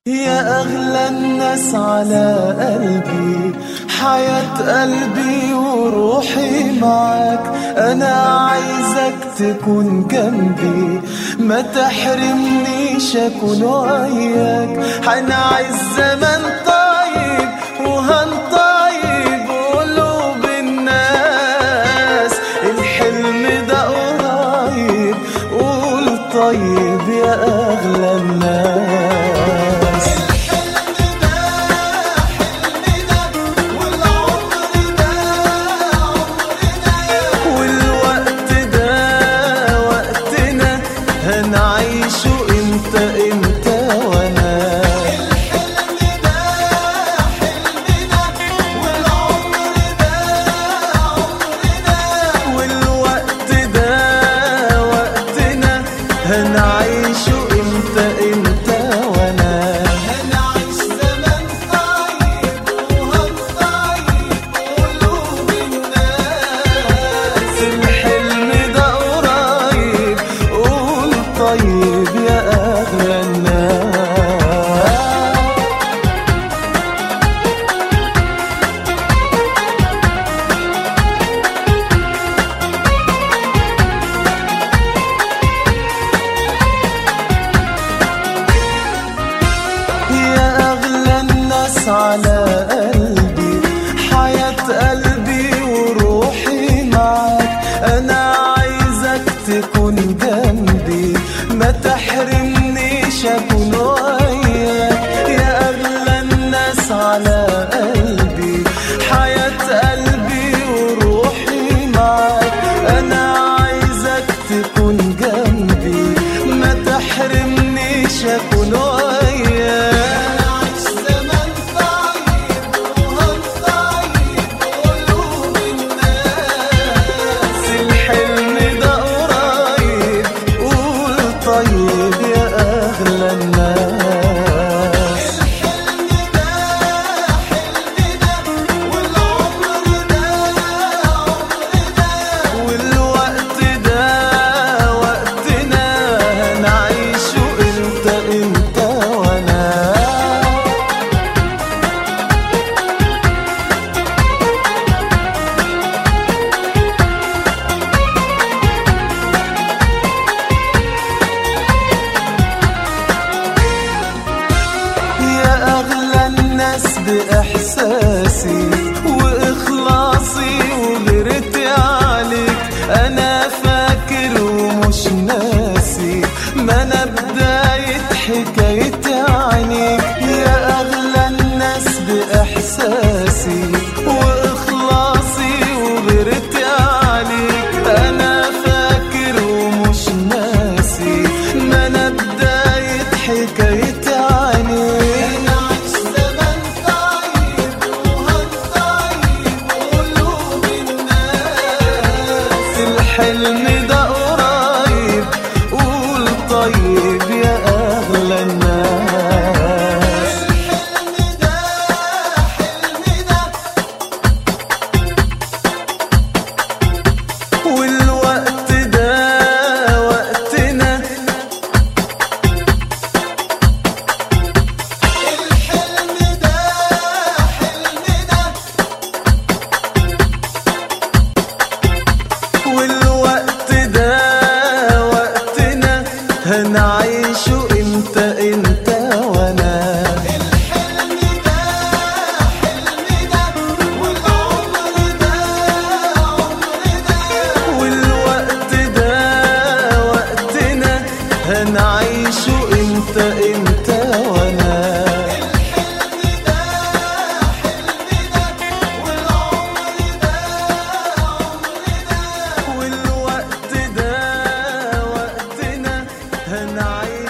يا أغلى الناس على قلبي حياة قلبي وروحي معاك أنا عايزك تكون جنبي ما تحرمنيش أكون وياك هنعيش زمن طيب وهنطيب قلوب الناس الحلم ده قريب قول طيب يا أغلى الناس والوقت ده وقتنا هنعيشه انت انت وانا والوقت ده وقتنا هنعيشه انت انت وانا هنعيش زمن طيب وهنطيب قلوب الناس الحلم ده قريب قول طيب يا اغلى الناس يا أغلى الناس على قلبي حياة قلبي وروحي معاك أنا عايزك تكون جنبي ما تحرمنيش أكون وياك يا أغلى الناس على قلبي حياة قلبي وروحي معاك أنا عايزك تكون جنبي ما تحرمنيش أكون وياك الحلم ده قريب قول طيب يا أغلى الناس والوقت ده وقتنا هنعيشه انت انت وانا يا أغلى الناس بإحساسي وإخلاصي وغيرتي عليك أنا فاكر ومش ناسي ما أنا بداية حكايتي عنيك يا أغلى الناس بإحساسي وإخلاصي وغيرتي عليك أنا فاكر ومش ناسي ما أنا بداية حكايتي عنيك الحلم ده قريب قول طيب يا أغلى الناس والوقت ده وقتنا والوقت ده وقتنا هنعيشه انت انت وانا والوقت ده وقتنا هنعيشه انت انت وانا والوقت ده وقتنا هنعيش